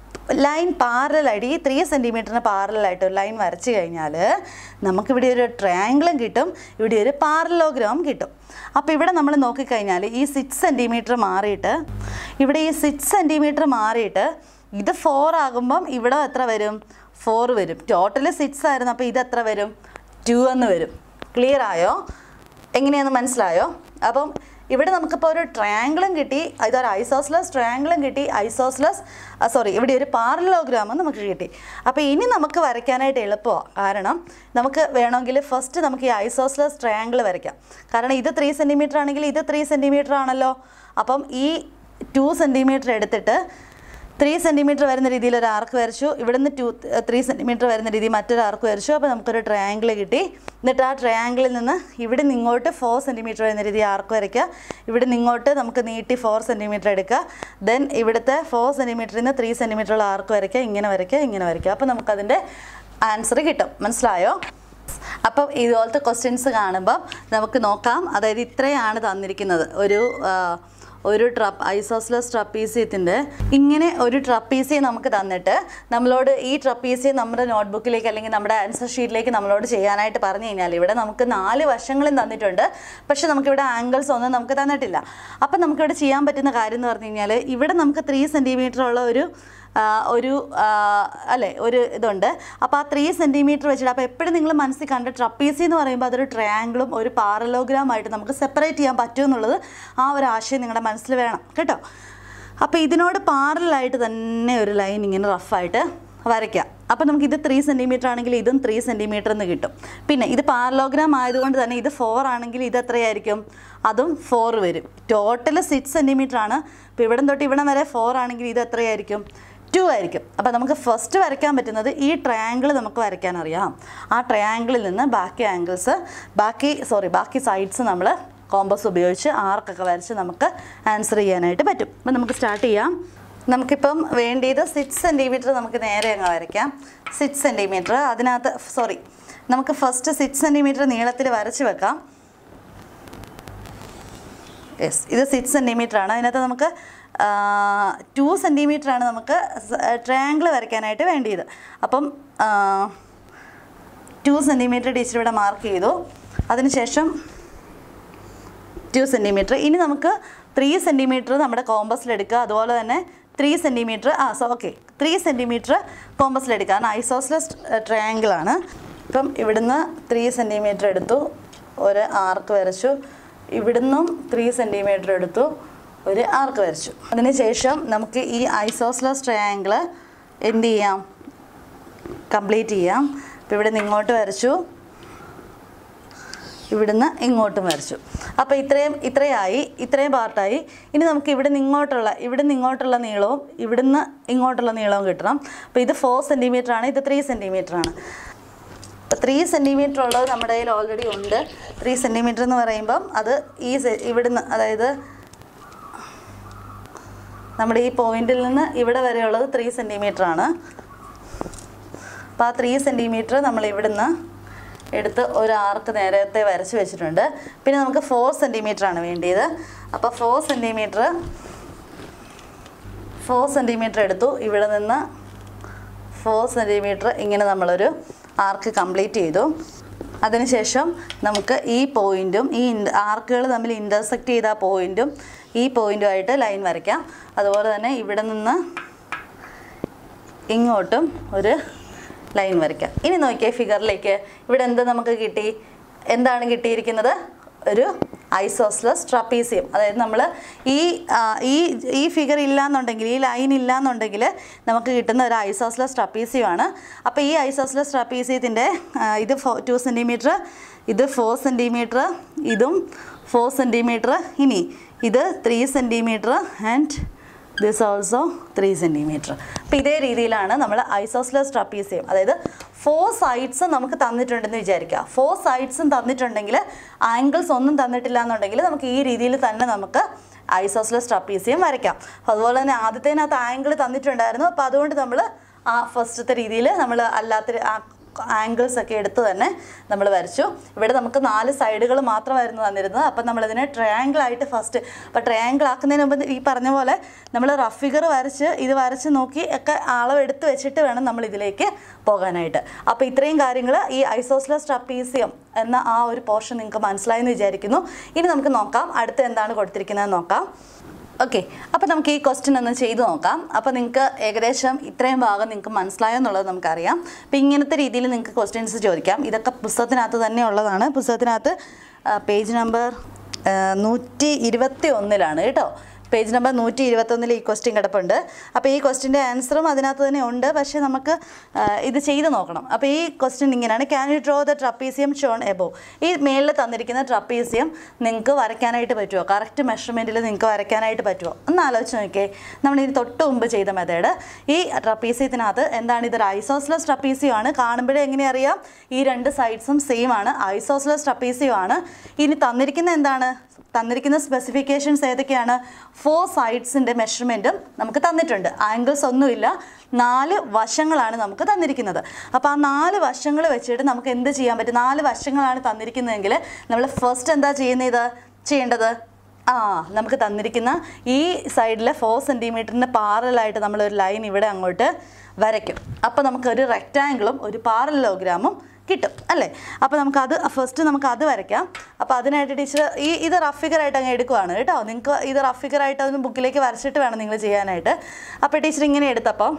ലൈൻ പാരലായിട്ട് ഈ ത്രീ സെൻറ്റിമീറ്ററിന് പാരലായിട്ട് ഒരു ലൈൻ വരച്ച് കഴിഞ്ഞാൽ നമുക്കിവിടെ ഒരു ട്രയാങ്കിളും കിട്ടും ഇവിടെ ഒരു പാരലോഗ്രാം കിട്ടും അപ്പോൾ ഇവിടെ നമ്മൾ നോക്കിക്കഴിഞ്ഞാൽ ഈ സിക്സ് സെൻറ്റിമീറ്റർ മാറിയിട്ട് ഇവിടെ ഈ സിക്സ് സെൻറ്റിമീറ്റർ മാറിയിട്ട് ഇത് ഫോർ ആകുമ്പം ഇവിടെ എത്ര വരും ഫോർ വരും ടോട്ടൽ സിക്സ് ആയിരുന്നു അപ്പോൾ ഇത് എത്ര വരും ടു എന്ന് വരും ക്ലിയർ ആയോ എങ്ങനെയാണെന്ന് മനസ്സിലായോ അപ്പം ഇവിടെ നമുക്കിപ്പോൾ ഒരു ട്രയാങ്കിളും കിട്ടി ഇതൊരു ഐസോസ്ലസ് ട്രയാങ്കിളും കിട്ടി ഐസോസ്ലസ് സോറി ഇവിടെ ഒരു പാരലോഗ്രാമും നമുക്ക് കിട്ടി അപ്പോൾ ഇനി നമുക്ക് വരയ്ക്കാനായിട്ട് എളുപ്പമാണ് കാരണം നമുക്ക് വേണമെങ്കിൽ ഫസ്റ്റ് നമുക്ക് ഈ ഐസോസ്ലസ് ട്രയാങ്കിൾ വരയ്ക്കാം കാരണം ഇത് ത്രീ സെൻറ്റിമീറ്റർ ആണെങ്കിൽ ഇത് ത്രീ സെൻറ്റിമീറ്റർ ആണല്ലോ അപ്പം ഈ ടു സെൻറ്റിമീറ്റർ എടുത്തിട്ട് ത്രീ സെൻറ്റിമീറ്റർ വരുന്ന രീതിയിൽ ഒരു ആർക്ക് വരച്ചു ഇവിടുന്ന് ടു ത്രീ സെൻറ്റിമീറ്റർ വരുന്ന രീതിയിൽ മറ്റൊരു ആർക്ക് വരച്ചു അപ്പോൾ നമുക്കൊരു ട്രയാങ്കിൾ കിട്ടി എന്നിട്ട് ആ ട്രയാങ്കിളിൽ നിന്ന് ഇവിടെ നിന്ന് ഇങ്ങോട്ട് ഫോർ സെൻറ്റിമീറ്റർ വരുന്ന രീതിയിൽ ആർക്ക് വരയ്ക്കുക ഇവിടെ നിന്ന് ഇങ്ങോട്ട് നമുക്ക് നീട്ടി ഫോർ സെൻറ്റിമീറ്റർ എടുക്കുക ദെൻ ഇവിടുത്തെ ഫോർ സെൻറ്റിമീറ്ററിൽ നിന്ന് ത്രീ സെൻറ്റിമീറ്ററുള്ള ആർക്ക് വരയ്ക്കുക ഇങ്ങനെ വരയ്ക്കുക ഇങ്ങനെ വരയ്ക്കുക അപ്പോൾ നമുക്കതിൻ്റെ ആൻസർ കിട്ടും മനസ്സിലായോ അപ്പം ഇതുപോലത്തെ ക്വസ്റ്റ്യൻസ് കാണുമ്പം നമുക്ക് നോക്കാം അതായത് ഇത്രയാണ് തന്നിരിക്കുന്നത് ഒരു ആ, ഒരു ട്രപ്പ് ഐസോസ്ലസ് ട്രപ്പീസിയത്തിൻ്റെ ഇങ്ങനെ ഒരു ട്രപ്പീസിയം നമുക്ക് തന്നിട്ട് നമ്മളോട് ഈ ട്രപ്പീസിയം നമ്മുടെ നോട്ട്ബുക്കിലേക്ക് അല്ലെങ്കിൽ നമ്മുടെ ആൻസർ ഷീറ്റിലേക്ക് നമ്മളോട് ചെയ്യാനായിട്ട് പറഞ്ഞു കഴിഞ്ഞാൽ ഇവിടെ നമുക്ക് നാല് വശങ്ങളും തന്നിട്ടുണ്ട് പക്ഷെ നമുക്കിവിടെ ആംഗിൾസ് ഒന്നും നമുക്ക് തന്നിട്ടില്ല അപ്പം നമുക്കിവിടെ ചെയ്യാൻ പറ്റുന്ന കാര്യം എന്ന് പറഞ്ഞു കഴിഞ്ഞാൽ ഇവിടെ നമുക്ക് ത്രീ സെൻറ്റിമീറ്റർ ഉള്ള ഒരു ആ, ഒരു ആ, അല്ലേ ഒരു ഇതുണ്ട് അപ്പോൾ ആ ത്രീ സെൻറ്റിമീറ്റർ വെച്ചിട്ട് അപ്പോൾ എപ്പോഴും നിങ്ങൾ മനസ്സിൽ കണ്ട ട്രപ്പീസി എന്ന് പറയുമ്പോൾ അതൊരു ട്രയാങ്കിളും ഒരു പാരലോഗ്രാം ആയിട്ട് നമുക്ക് സെപ്പറേറ്റ് ചെയ്യാൻ പറ്റും എന്നുള്ളത് ആ ഒരു ആശയം നിങ്ങളുടെ മനസ്സിൽ വേണം കേട്ടോ അപ്പോൾ ഇതിനോട് പാരലായിട്ട് തന്നെ ഒരു ലൈൻ ഇങ്ങനെ റഫായിട്ട് വരയ്ക്കാം അപ്പോൾ നമുക്ക് ഇത് ത്രീ സെൻറ്റിമീറ്റർ ആണെങ്കിൽ ഇതും ത്രീ സെൻറ്റിമീറ്റർ എന്ന് കിട്ടും പിന്നെ ഇത് പാരലോഗ്രാം ആയതുകൊണ്ട് തന്നെ ഇത് ഫോർ ആണെങ്കിൽ ഇത് എത്രയായിരിക്കും അതും ഫോർ വരും ടോട്ടൽ സിക്സ് സെൻറ്റിമീറ്റർ ആണ് അപ്പോൾ ഇവിടം തൊട്ട് ഇവിടം വരെ ഫോർ ആണെങ്കിൽ ഇത് എത്രയായിരിക്കും ടു ആയിരിക്കും അപ്പോൾ നമുക്ക് ഫസ്റ്റ് വരയ്ക്കാൻ പറ്റുന്നത് ഈ ട്രയാങ്കിൾ നമുക്ക് വരയ്ക്കാൻ അറിയാം ആ ട്രയാങ്കിളിൽ നിന്ന് ബാക്കി ആംഗിൾസ് ബാക്കി സോറി ബാക്കി സൈഡ്സ് നമ്മൾ കോമ്പസ് ഉപയോഗിച്ച് ആർക്കൊക്കെ വരച്ച് നമുക്ക് ആൻസർ ചെയ്യാനായിട്ട് പറ്റും അപ്പം നമുക്ക് സ്റ്റാർട്ട് ചെയ്യാം നമുക്കിപ്പം വേണ്ടിയത് സിക്സ് സെൻറ്റിമീറ്റർ നമുക്ക് നേരെ അങ്ങ് വരയ്ക്കാം സിക്സ് സെൻറ്റിമീറ്റർ അതിനകത്ത് സോറി നമുക്ക് ഫസ്റ്റ് സിക്സ് സെൻറ്റിമീറ്റർ നീളത്തിൽ വരച്ച് വെക്കാം യെസ് ഇത് സിക്സ് സെൻറ്റിമീറ്റർ ആണ് അതിനകത്ത് നമുക്ക് ടു സെൻറ്റിമീറ്റർ ആണ് നമുക്ക് ട്രയാങ്കിൾ വരയ്ക്കാനായിട്ട് വേണ്ടിയത് അപ്പം ടു സെൻറ്റിമീറ്റർ ടീച്ചർ ഇവിടെ മാർക്ക് ചെയ്തു അതിനുശേഷം ടു സെൻറ്റിമീറ്റർ ഇനി നമുക്ക് ത്രീ സെൻറ്റിമീറ്റർ നമ്മുടെ കോമ്പസിലെടുക്കുക അതുപോലെ തന്നെ ത്രീ സെൻറ്റിമീറ്റർ ആ സോ ഓക്കെ ത്രീ സെൻറ്റിമീറ്റർ കോമ്പസിലെടുക്കുക കാരണം ഐസോസ്ലസ് ട്രയാങ്കിൾ ആണ് ഇപ്പം ഇവിടുന്ന് ത്രീ സെൻറ്റിമീറ്റർ എടുത്തു ഒരു ആർക്ക് വരച്ചു ഇവിടുന്നും ത്രീ സെൻറ്റിമീറ്റർ എടുത്തു ഒരു ആർക്ക് വരച്ചു അതിനുശേഷം നമുക്ക് ഈ ഐസോസ്ലസ് ട്രയാങ്കിൾ എന്ത് ചെയ്യാം കംപ്ലീറ്റ് ചെയ്യാം അപ്പോൾ ഇവിടെ നിന്ന് ഇങ്ങോട്ട് വരച്ചു ഇവിടുന്ന് ഇങ്ങോട്ടും വരച്ചു അപ്പോൾ ഇത്രയും ഇത്രയായി ഇത്രയും പാർട്ടായി ഇനി നമുക്ക് ഇവിടെ നിന്ന് ഇങ്ങോട്ടുള്ള ഇവിടെ നിന്ന് ഇങ്ങോട്ടുള്ള നീളവും ഇവിടുന്ന് ഇങ്ങോട്ടുള്ള നീളവും കിട്ടണം അപ്പോൾ ഇത് ഫോർ സെൻറ്റിമീറ്റർ ആണ് ഇത് ത്രീ സെൻറ്റിമീറ്റർ ആണ് ത്രീ സെൻറ്റിമീറ്റർ ഉള്ളത് നമ്മുടെ കയ്യിൽ ഓൾറെഡി ഉണ്ട് ത്രീ സെൻറ്റിമീറ്റർ എന്ന് പറയുമ്പം അത് ഈ സെ- ഇവിടുന്ന് അതായത് നമ്മുടെ ഈ പോയിന്റിൽ നിന്ന് ഇവിടെ വരെയുള്ളത് ത്രീ സെൻറ്റിമീറ്റർ ആണ് അപ്പോൾ ആ ത്രീ സെൻറ്റിമീറ്റർ നമ്മൾ ഇവിടുന്ന് എടുത്ത് ഒരു ആർക്ക് നേരത്തെ വരച്ച് വെച്ചിട്ടുണ്ട് പിന്നെ നമുക്ക് ഫോർ സെൻറ്റിമീറ്റർ ആണ് വേണ്ടിയത് അപ്പോൾ ഫോർ സെൻറ്റിമീറ്റർ ഫോർ സെൻറ്റിമീറ്റർ എടുത്തു ഇവിടെ നിന്ന് ഫോർ സെൻറ്റിമീറ്റർ ഇങ്ങനെ നമ്മളൊരു ആർക്ക് കംപ്ലീറ്റ് ചെയ്തു അതിനുശേഷം നമുക്ക് ഈ പോയിൻറ്റും ഈ ആർക്കുകൾ തമ്മിൽ ഇൻ്റർസെക്റ്റ് ചെയ്ത ആ പോയിൻറ്റും ഈ പോയിൻറ്റുമായിട്ട് ലൈൻ വരയ്ക്കാം അതുപോലെ തന്നെ ഇവിടെ നിന്ന് ഇങ്ങോട്ടും ഒരു ലൈൻ വരയ്ക്കാം ഇനി നോക്കിയേ ഫിഗറിലേക്ക് ഇവിടെ എന്ത് നമുക്ക് കിട്ടി എന്താണ് കിട്ടിയിരിക്കുന്നത് ഒരു ഐസോസ്ലസ് ട്രപ്പീസിയം അതായത് നമ്മൾ ഈ ആ, ഈ ഈ ഫിഗർ ഇല്ലാന്നുണ്ടെങ്കിൽ ഈ ലൈൻ ഇല്ലാന്നുണ്ടെങ്കിൽ നമുക്ക് കിട്ടുന്ന ഒരു ഐസോസ്ലസ് ട്രപ്പീസിയമാണ് അപ്പോൾ ഈ ഐസോസ്ലസ് ട്രപ്പീസിയത്തിൻ്റെ ഇത് ഫോ ടു സെൻറ്റിമീറ്റർ ഇത് ഫോർ സെൻറ്റിമീറ്റർ ഇതും ഫോർ സെൻറ്റിമീറ്റർ ഇനി ഇത് three centimetre and this also three centimetre അപ്പോൾ ഇതേ രീതിയിലാണ് നമ്മൾ ഐസോസ്ലസ് ട്രപ്പീസിയം അതായത് ഫോർ സൈഡ്സ് നമുക്ക് തന്നിട്ടുണ്ടെന്ന് വിചാരിക്കുക ഫോർ സൈഡ്സും തന്നിട്ടുണ്ടെങ്കിൽ ആംഗിൾസ് ഒന്നും തന്നിട്ടില്ല എന്നുണ്ടെങ്കിൽ നമുക്ക് ഈ രീതിയിൽ തന്നെ നമുക്ക് ഐസോസ്ലസ് ട്രപ്പീസിയം വരയ്ക്കാം അപ്പോൾ അതുപോലെ തന്നെ ആദ്യത്തേനകത്ത് ആംഗിൾ തന്നിട്ടുണ്ടായിരുന്നു അപ്പോൾ അതുകൊണ്ട് നമ്മൾ ആ ഫസ്റ്റത്തെ രീതിയിൽ നമ്മൾ അല്ലാത്ത ആ ആംഗിൾസ് ഒക്കെ എടുത്ത് തന്നെ നമ്മൾ വരച്ചു ഇവിടെ നമുക്ക് നാല് സൈഡുകൾ മാത്രമായിരുന്നു തന്നിരുന്നത് അപ്പം നമ്മളിതിനെ ട്രയാങ്കിൾ ആയിട്ട് ഫസ്റ്റ് അപ്പോൾ ട്രയാങ്കിൾ ആക്കുന്നതിന് മുമ്പ് ഈ പറഞ്ഞ പോലെ നമ്മൾ റഫ് ഫിഗർ വരച്ച് ഇത് വരച്ച് നോക്കി ഒക്കെ അളവെടുത്ത് വെച്ചിട്ട് വേണം നമ്മൾ ഇതിലേക്ക് പോകാനായിട്ട് അപ്പോൾ ഇത്രയും കാര്യങ്ങൾ ഈ ഐസോസ്ലസ് ട്രപ്പീസിയം എന്ന ആ ഒരു പോർഷൻ നിങ്ങൾക്ക് മനസ്സിലായെന്ന് വിചാരിക്കുന്നു ഇനി നമുക്ക് നോക്കാം അടുത്ത് എന്താണ് കൊടുത്തിരിക്കുന്നത് നോക്കാം ഓക്കെ അപ്പോൾ നമുക്ക് ഈ ക്വസ്റ്റ്യൻ ഒന്ന് ചെയ്തു നോക്കാം അപ്പോൾ നിങ്ങൾക്ക് ഏകദേശം ഇത്രയും ഭാഗം നിങ്ങൾക്ക് മനസ്സിലായോ എന്നുള്ളത് നമുക്കറിയാം അപ്പോൾ ഇങ്ങനത്തെ രീതിയിൽ നിങ്ങൾക്ക് ക്വസ്റ്റ്യൻസ് ചോദിക്കാം ഇതൊക്കെ പുസ്തകത്തിനകത്ത് തന്നെ ഉള്ളതാണ് പുസ്തകത്തിനകത്ത് പേജ് നമ്പർ നൂറ്റി ഇരുപത്തി ഒന്നിലാണ് കേട്ടോ പേജ് നമ്പർ നൂറ്റി ഇരുപത്തൊന്നിൽ ഈ ക്വസ്റ്റ്യൻ കിടപ്പുണ്ട് അപ്പോൾ ഈ ക്വസ്റ്റിൻ്റെ ആൻസറും അതിനകത്ത് തന്നെ ഉണ്ട് പക്ഷേ നമുക്ക് ആ, ഇത് ചെയ്ത് നോക്കണം അപ്പോൾ ഈ ക്വസ്റ്റ്യൻ ഇങ്ങനെയാണ് can you draw the trapezium shown above ഈ മേളിൽ തന്നിരിക്കുന്ന ട്രപ്പീസിയം നിങ്ങൾക്ക് വരയ്ക്കാനായിട്ട് പറ്റുമോ കറക്റ്റ് മെഷർമെൻറ്റിൽ നിങ്ങൾക്ക് വരയ്ക്കാനായിട്ട് പറ്റുമോ ഒന്ന് ആലോചിച്ച് നോക്കിയേ നമ്മൾ ഇത് തൊട്ട് മുമ്പ് ചെയ്ത മെത്തേഡ് ഈ ട്രപ്പീസിയത്തിനകത്ത് എന്താണ് ഇതൊരു ഐസോസ്ലസ് ട്രപ്പീസിയം ആണ് കാണുമ്പോഴേ എങ്ങനെ അറിയാം ഈ രണ്ട് സൈഡ്സും സെയിം ആണ് ഐസോസ്ലസ് ട്രപ്പീസിയം ആണ് ഇനി തന്നിരിക്കുന്ന എന്താണ് തന്നിരിക്കുന്ന സ്പെസിഫിക്കേഷൻസ് ഏതൊക്കെയാണ് ഫോർ സൈഡ്സിൻ്റെ മെഷർമെൻറ്റും നമുക്ക് തന്നിട്ടുണ്ട് ആംഗിൾസ് ഒന്നുമില്ല നാല് വശങ്ങളാണ് നമുക്ക് തന്നിരിക്കുന്നത് അപ്പോൾ ആ നാല് വശങ്ങൾ വെച്ചിട്ട് നമുക്ക് എന്ത് ചെയ്യാൻ പറ്റും നാല് വശങ്ങളാണ് തന്നിരിക്കുന്നതെങ്കിൽ നമ്മൾ ഫസ്റ്റ് എന്താ ചെയ്യുന്നത് ചെയ്യേണ്ടത് ആ നമുക്ക് തന്നിരിക്കുന്ന ഈ സൈഡിലെ ഫോർ സെൻറ്റിമീറ്ററിൻ്റെ പാറലായിട്ട് നമ്മളൊരു ലൈൻ ഇവിടെ അങ്ങോട്ട് വരയ്ക്കും അപ്പോൾ നമുക്കൊരു റെക്റ്റാങ്കിളും ഒരു പാരലോഗ്രാമും കിട്ടും അല്ലേ അപ്പോൾ നമുക്കത് ഫസ്റ്റ് നമുക്ക് അത് വരയ്ക്കാം അപ്പോൾ അതിനായിട്ട് ടീച്ചർ ഈ ഇത് റഫ് ഫിഗറായിട്ട് അങ്ങ് എടുക്കുവാണ് കേട്ടോ നിങ്ങൾക്ക് ഇത് റഫ് ഫിഗറായിട്ട് അതൊന്ന് ബുക്കിലേക്ക് വരച്ചിട്ട് വേണം നിങ്ങൾ ചെയ്യാനായിട്ട് അപ്പോൾ ടീച്ചർ ഇങ്ങനെ എടുത്തപ്പോൾ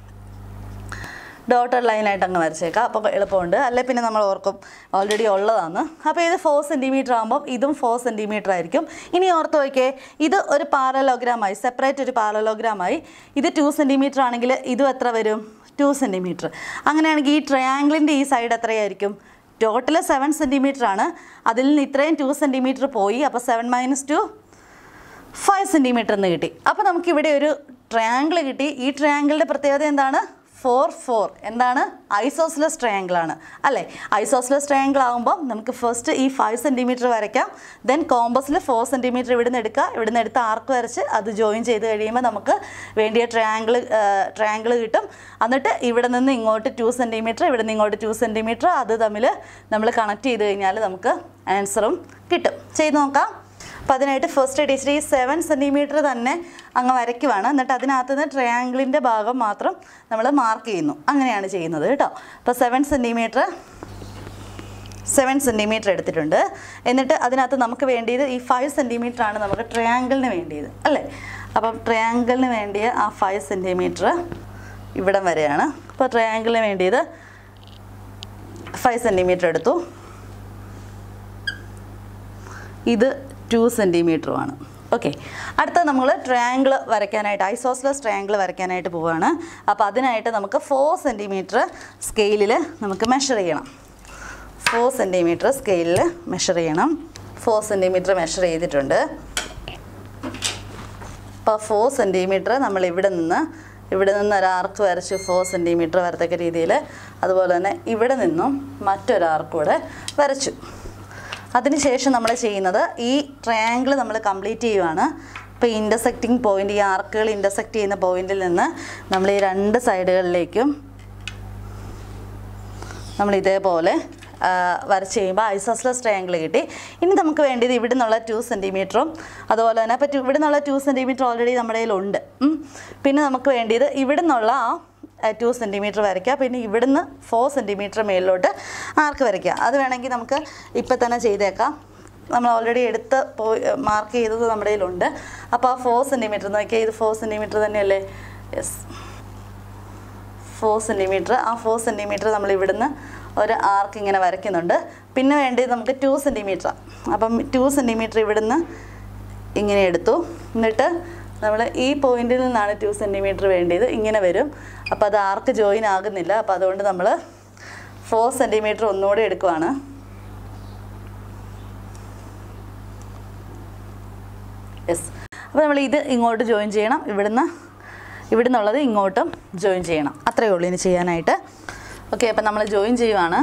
ഡോട്ടഡ് ലൈനായിട്ട് അങ്ങ് വരച്ചേക്കാം അപ്പോൾ എളുപ്പമുണ്ട് അല്ലെ പിന്നെ നമ്മൾ ഓർക്കും ഓൾറെഡി ഉള്ളതാണ് അപ്പോൾ ഇത് ഫോർ സെൻറ്റിമീറ്റർ ആകുമ്പോൾ ഇതും ഫോർ സെൻറ്റിമീറ്റർ ആയിരിക്കും ഇനി ഓർത്ത് നോക്കിയേ ഇത് ഒരു പാരലോഗ്രാമായി സെപ്പറേറ്റ് ഒരു പാരലോഗ്രാമായി ഇത് ടു സെൻറ്റിമീറ്റർ ആണെങ്കിൽ ഇതും എത്ര വരും ടു സെൻറ്റിമീറ്റർ അങ്ങനെയാണെങ്കിൽ ഈ ട്രയാങ്കിളിൻ്റെ ഈ സൈഡ് എത്രയായിരിക്കും ടോട്ടൽ സെവൻ സെൻറ്റിമീറ്റർ ആണ് അതിൽ നിന്ന് ഇത്രയും ടു സെൻറ്റിമീറ്റർ പോയി അപ്പോൾ seven minus two five centimetre എന്ന് കിട്ടി അപ്പോൾ നമുക്കിവിടെ ഒരു ട്രയാങ്കിൾ കിട്ടി ഈ ട്രയാങ്കിളിൻ്റെ പ്രത്യേകത എന്താണ് ഫോർ ഫോർ എന്താണ് ഐസോസ്ലസ് ട്രയാങ്കിൾ ആണ് അല്ലേ ഐസോസ്ലസ് ട്രയാങ്കിൾ ആകുമ്പോൾ നമുക്ക് ഫസ്റ്റ് ഈ ഫൈവ് സെൻറ്റിമീറ്റർ വരയ്ക്കാം ദെൻ കോമ്പസിൽ ഫോർ സെൻറ്റിമീറ്റർ ഇവിടുന്ന് എടുക്കുക ഇവിടുന്ന് എടുത്ത് ആർക്ക് വരച്ച് അത് ജോയിൻ ചെയ്ത് കഴിയുമ്പോൾ നമുക്ക് വേണ്ടിയ ട്രയാങ്കിൾ ട്രയാങ്കിൾ കിട്ടും എന്നിട്ട് ഇവിടെ നിന്ന് ഇങ്ങോട്ട് ടു സെൻറ്റിമീറ്റർ ഇവിടെ നിന്ന് ഇങ്ങോട്ട് ടു സെൻറ്റിമീറ്റർ അത് തമ്മിൽ നമ്മൾ കണക്ട് ചെയ്ത് കഴിഞ്ഞാൽ നമുക്ക് ആൻസറും കിട്ടും ചെയ്ത് നോക്കാം അപ്പോൾ അതിനായിട്ട് ഫസ്റ്റ് ടീച്ചർ ഈ സെവൻ സെൻറ്റിമീറ്റർ തന്നെ അങ്ങ് വരയ്ക്കുവാണ് എന്നിട്ട് അതിനകത്ത് നിന്ന് ട്രയാങ്കിളിൻ്റെ ഭാഗം മാത്രം നമ്മൾ മാർക്ക് ചെയ്യുന്നു അങ്ങനെയാണ് ചെയ്യുന്നത് കേട്ടോ അപ്പോൾ സെവൻ സെൻറ്റിമീറ്റർ സെവൻ സെൻറ്റിമീറ്റർ എടുത്തിട്ടുണ്ട് എന്നിട്ട് അതിനകത്ത് നമുക്ക് വേണ്ടിയത് ഈ ഫൈവ് സെൻറ്റിമീറ്റർ ആണ് നമുക്ക് ട്രയാങ്കിളിന് വേണ്ടിയത് അല്ലേ അപ്പം ട്രയാങ്കിളിന് വേണ്ടിയ ആ ഫൈവ് സെൻറ്റിമീറ്റർ ഇവിടം വരെയാണ് അപ്പോൾ ട്രയാങ്കിളിന് വേണ്ടിയത് ഫൈവ് സെൻറ്റിമീറ്റർ എടുത്തു ഇത് ടു സെൻറ്റിമീറ്ററുമാണ് ഓക്കെ അടുത്ത നമ്മൾ ട്രയാങ്കിൾ വരയ്ക്കാനായിട്ട് ഐസോസ്ലസ് ട്രയാങ്കിൾ വരയ്ക്കാനായിട്ട് പോവുകയാണ് അപ്പോൾ അതിനായിട്ട് നമുക്ക് ഫോർ സെൻറ്റിമീറ്റർ സ്കെയിലിൽ നമുക്ക് മെഷർ ചെയ്യണം ഫോർ സെൻറ്റിമീറ്റർ സ്കെയിലിൽ മെഷർ ചെയ്യണം ഫോർ സെൻറ്റിമീറ്റർ മെഷർ ചെയ്തിട്ടുണ്ട് അപ്പോൾ ഫോർ സെൻറ്റിമീറ്റർ നമ്മൾ ഇവിടെ നിന്ന് ഇവിടെ നിന്ന് ഒരു ആർക്ക് വരച്ച് ഫോർ സെൻറ്റിമീറ്റർ വരത്തക്ക രീതിയിൽ അതുപോലെ തന്നെ ഇവിടെ നിന്നും മറ്റൊരാർക്ക് കൂടെ വരച്ചു അതിനുശേഷം നമ്മൾ ചെയ്യുന്നത് ഈ ട്രയാങ്കിൾ നമ്മൾ കംപ്ലീറ്റ് ചെയ്യുവാണ് ഇപ്പോൾ ഇൻ്റർസെക്റ്റിംഗ് പോയിൻ്റ് ഈ ആർക്കുകൾ ഇൻ്റർസെക്റ്റ് ചെയ്യുന്ന പോയിന്റിൽ നിന്ന് നമ്മൾ ഈ രണ്ട് സൈഡുകളിലേക്കും നമ്മൾ ഇതേപോലെ ആ, വരച്ച് കഴിയുമ്പോൾ ഐസോസ്ലസ് ട്രയാങ്കിൾ കിട്ടി ഇനി നമുക്ക് വേണ്ടിയത് ഇവിടെ നിന്നുള്ള ടു സെൻറ്റിമീറ്ററും അതുപോലെ തന്നെ അപ്പോൾ ഇവിടെ നിന്നുള്ള ടു സെൻറ്റിമീറ്റർ ഓൾറെഡി നമ്മുടെ കയ്യിലുണ്ട് ഉം. പിന്നെ നമുക്ക് വേണ്ടിയത് ഇവിടെ നിന്നുള്ള ആ ടു സെൻറ്റിമീറ്റർ വരയ്ക്കുക പിന്നെ ഇവിടുന്ന് ഫോർ സെൻറ്റിമീറ്റർ മേളിലോട്ട് ആർക്ക് വരയ്ക്കുക അത് വേണമെങ്കിൽ നമുക്ക് ഇപ്പം തന്നെ ചെയ്തേക്കാം നമ്മൾ ഓൾറെഡി എടുത്ത് പോയി മാർക്ക് ചെയ്തത് നമ്മുടെ കയ്യിലുണ്ട് അപ്പോൾ ആ ഫോർ സെൻറ്റിമീറ്റർ നോക്കിയാൽ ഇത് ഫോർ സെൻറ്റിമീറ്റർ തന്നെയല്ലേ യെസ് ഫോർ സെൻറ്റിമീറ്റർ ആ ഫോർ സെൻറ്റിമീറ്റർ നമ്മൾ ഇവിടുന്ന് ഒരു ആർക്ക് ഇങ്ങനെ വരയ്ക്കുന്നുണ്ട് പിന്നെ വേണ്ടത് നമുക്ക് ടു സെൻറ്റിമീറ്റർ അപ്പം ടു സെൻറ്റിമീറ്റർ ഇവിടുന്ന് ഇങ്ങനെ എടുത്തു എന്നിട്ട് നമ്മൾ ഈ പോയിന്റിൽ നിന്നാണ് ടു സെൻറ്റിമീറ്റർ വേണ്ടത് ഇങ്ങനെ വരും അപ്പോൾ അത് ആർക്ക് ജോയിൻ ആകുന്നില്ല അപ്പോൾ അതുകൊണ്ട് നമ്മൾ ഫോർ സെൻറ്റിമീറ്റർ ഒന്നുകൂടെ എടുക്കുവാണ് യെസ് അപ്പോൾ നമ്മൾ ഇത് ഇങ്ങോട്ട് ജോയിൻ ചെയ്യണം ഇവിടുന്ന് ഇവിടുന്നുള്ളത് ഇങ്ങോട്ടും ജോയിൻ ചെയ്യണം അത്രയേ ഉള്ളൂ ഇനി ചെയ്യാനായിട്ട് ഓക്കെ അപ്പം നമ്മൾ ജോയിൻ ചെയ്യുവാണ്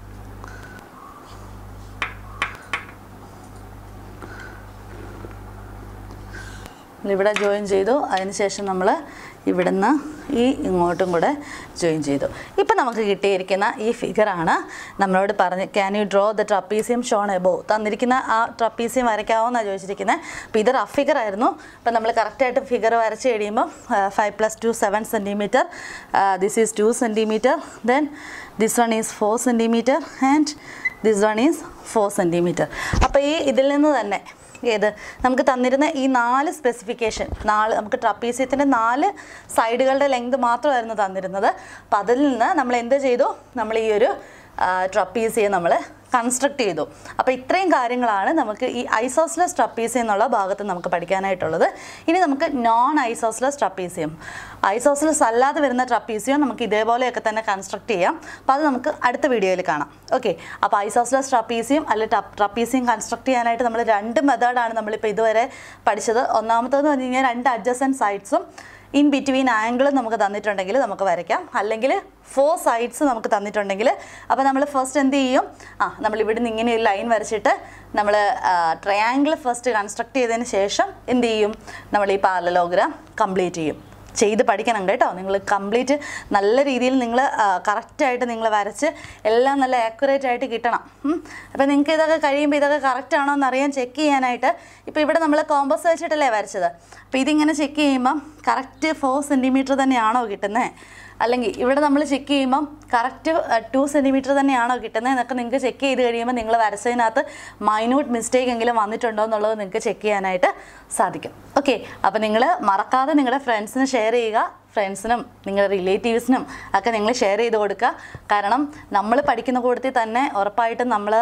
ഇവിടെ ജോയിൻ ചെയ്തു അതിനുശേഷം നമ്മൾ ഇവിടുന്ന് ഈ ഇങ്ങോട്ടും കൂടെ ജോയിൻ ചെയ്തു ഇപ്പം നമുക്ക് കിട്ടിയിരിക്കുന്ന ഈ ഫിഗറാണ് നമ്മളോട് പറഞ്ഞ് can you draw the trapezium shown above തന്നിരിക്കുന്ന ആ ട്രപ്പീസിയം വരയ്ക്കാവോന്നാണ് ചോദിച്ചിരിക്കുന്നത് അപ്പോൾ ഇത് റഫ് ഫിഗർ ആയിരുന്നു അപ്പം നമ്മൾ കറക്റ്റായിട്ട് ഫിഗർ വരച്ച് കഴിയുമ്പോൾ five plus two seven centimetre this is two centimetre then this one is four centimetre and this one is four centimetre അപ്പോൾ ഈ ഇതിൽ നിന്ന് തന്നെ ഏത് നമുക്ക് തന്നിരുന്ന ഈ നാല് സ്പെസിഫിക്കേഷൻ നാല് നമുക്ക് ട്രപ്പീസിയത്തിൻ്റെ നാല് സൈഡുകളുടെ ലെങ്ത് മാത്രമായിരുന്നു തന്നിരുന്നത് അപ്പം അതിൽ നിന്ന് നമ്മൾ എന്ത് ചെയ്തു നമ്മൾ ഈ ഒരു ട്രപ്പീസിയെ നമ്മൾ കൺസ്ട്രക്ട് ചെയ്തു അപ്പോൾ ഇത്രയും കാര്യങ്ങളാണ് നമുക്ക് ഈ ഐസോസ്ലസ് ട്രപ്പീസിയം എന്നുള്ള ഭാഗത്ത് നമുക്ക് പഠിക്കാനായിട്ടുള്ളത് ഇനി നമുക്ക് നോൺ ഐസോസ്ലസ് ട്രപ്പീസിയം ഐസോസ്ലസ് അല്ലാതെ വരുന്ന ട്രപ്പീസിയം നമുക്ക് ഇതേപോലെയൊക്കെ തന്നെ കൺസ്ട്രക്ട് ചെയ്യാം അപ്പോൾ അത് നമുക്ക് അടുത്ത വീഡിയോയിൽ കാണാം ഓക്കെ അപ്പോൾ ഐസോസ്ലസ് ട്രപ്പീസിയം അല്ലെങ്കിൽ ട്രപ്പീസിയം കൺസ്ട്രക്ട് ചെയ്യാനായിട്ട് നമ്മൾ രണ്ട് മെത്തേഡാണ് നമ്മളിപ്പോൾ ഇതുവരെ പഠിച്ചത് ഒന്നാമത്തേന്ന് പറഞ്ഞു കഴിഞ്ഞാൽ രണ്ട് അഡ്ജസൻ സൈഡ്സും ഇൻ ബിറ്റ്വീൻ ആംഗിളും നമുക്ക് തന്നിട്ടുണ്ടെങ്കിൽ നമുക്ക് വരയ്ക്കാം അല്ലെങ്കിൽ ഫോർ സൈഡ്സ് നമുക്ക് തന്നിട്ടുണ്ടെങ്കിൽ അപ്പോൾ നമ്മൾ ഫസ്റ്റ് എന്ത് ചെയ്യും ആ നമ്മൾ ഇവിടുന്ന് ഇങ്ങനെ ഒരു ലൈൻ വരച്ചിട്ട് നമ്മൾ ട്രയാങ്കിൾ ഫസ്റ്റ് കൺസ്ട്രക്ട് ചെയ്തതിന് ശേഷം എന്ത് ചെയ്യും നമ്മൾ ഈ പാരലോഗ്രാം കംപ്ലീറ്റ് ചെയ്യും ചെയ്ത് പഠിക്കണം കേട്ടോ നിങ്ങൾ കംപ്ലീറ്റ് നല്ല രീതിയിൽ നിങ്ങൾ കറക്റ്റായിട്ട് നിങ്ങൾ വരച്ച് എല്ലാം നല്ല ആക്യുറേറ്റ് ആയിട്ട് കിട്ടണം അപ്പോൾ നിങ്ങൾക്ക് ഇതൊക്കെ കഴിയുമ്പോൾ ഇതൊക്കെ കറക്റ്റ് ആണോ എന്ന് അറിയാൻ ചെക്ക് ചെയ്യാനായിട്ട് ഇപ്പോൾ ഇവിടെ നമ്മൾ കോമ്പസ് വെച്ചിട്ടല്ലേ വരച്ചത് അപ്പോൾ ഇതിങ്ങനെ ചെക്ക് ചെയ്യുമ്പം കറക്റ്റ് ഫോർ സെൻറ്റിമീറ്റർ തന്നെയാണോ കിട്ടുന്നത് അല്ലെങ്കിൽ ഇവിടെ നമ്മൾ ചെക്ക് ചെയ്യുമ്പം കറക്റ്റ് ടു സെൻറ്റിമീറ്റർ തന്നെയാണോ കിട്ടുന്നത് എന്നൊക്കെ നിങ്ങൾക്ക് ചെക്ക് ചെയ്ത് കഴിയുമ്പോൾ നിങ്ങൾ വരച്ചതിനകത്ത് മൈന്യൂട്ട് മിസ്റ്റേക്ക് എങ്കിലും വന്നിട്ടുണ്ടോ എന്നുള്ളത് നിങ്ങൾക്ക് ചെക്ക് ചെയ്യാനായിട്ട് സാധിക്കും ഓക്കെ അപ്പോൾ നിങ്ങൾ മറക്കാതെ നിങ്ങളുടെ ഫ്രണ്ട്സിന് ഷെയർ ചെയ്യുക ഫ്രണ്ട്സിനും നിങ്ങളുടെ റിലേറ്റീവ്സിനും ഒക്കെ നിങ്ങൾ ഷെയർ ചെയ്ത് കൊടുക്കുക കാരണം നമ്മൾ പഠിക്കുന്ന കൂട്ടത്തിൽ തന്നെ ഉറപ്പായിട്ടും നമ്മൾ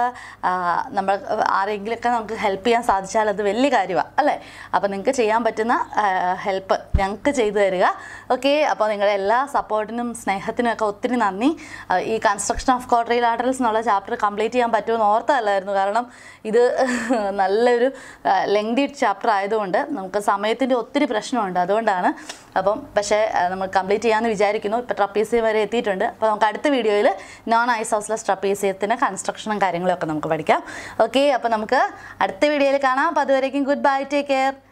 നമ്മൾ ആരെങ്കിലുമൊക്കെ നമുക്ക് ഹെൽപ്പ് ചെയ്യാൻ സാധിച്ചാൽ അത് വലിയ കാര്യമാണ് അല്ലേ അപ്പോൾ നിങ്ങൾക്ക് ചെയ്യാൻ പറ്റുന്ന ഹെൽപ്പ് ഞങ്ങൾക്ക് ചെയ്തു തരിക ഓക്കെ അപ്പോൾ നിങ്ങളുടെ എല്ലാ സപ്പോർട്ടിനും സ്നേഹത്തിനും ഒക്കെ ഒത്തിരി നന്ദി ആ, ഈ കൺസ്ട്രക്ഷൻ ഓഫ് കോട്ടറി ലാഡറൽസ് എന്നുള്ള ചാപ്റ്റർ കംപ്ലീറ്റ് ചെയ്യാൻ പറ്റുമെന്ന് ഓർത്തല്ലായിരുന്നു കാരണം ഇത് നല്ലൊരു ലെങ്തി ചാപ്റ്റർ ആയതുകൊണ്ട് നമുക്ക് സമയത്തിൻ്റെ ഒത്തിരി പ്രശ്നമുണ്ട് അതുകൊണ്ടാണ് അപ്പം പക്ഷേ ആ, നമ്മൾ കംപ്ലീറ്റ് ചെയ്യാമെന്ന് വിചാരിക്കുന്നു ഇപ്പോൾ ട്രപ്പീസിയം വരെ എത്തിയിട്ടുണ്ട് അപ്പോൾ നമുക്ക് അടുത്ത വീഡിയോയിൽ നോൺ ഐസോസ്ലസ് ട്രപ്പീസിയത്തിൻ്റെ കൺസ്ട്രക്ഷനും കാര്യങ്ങളും ഒക്കെ നമുക്ക് പഠിക്കാം ഓക്കെ അപ്പോൾ നമുക്ക് അടുത്ത വീഡിയോയിൽ കാണാം അപ്പോൾ അതുവരേക്കും ഗുഡ് ബൈ ടേക്ക് കെയർ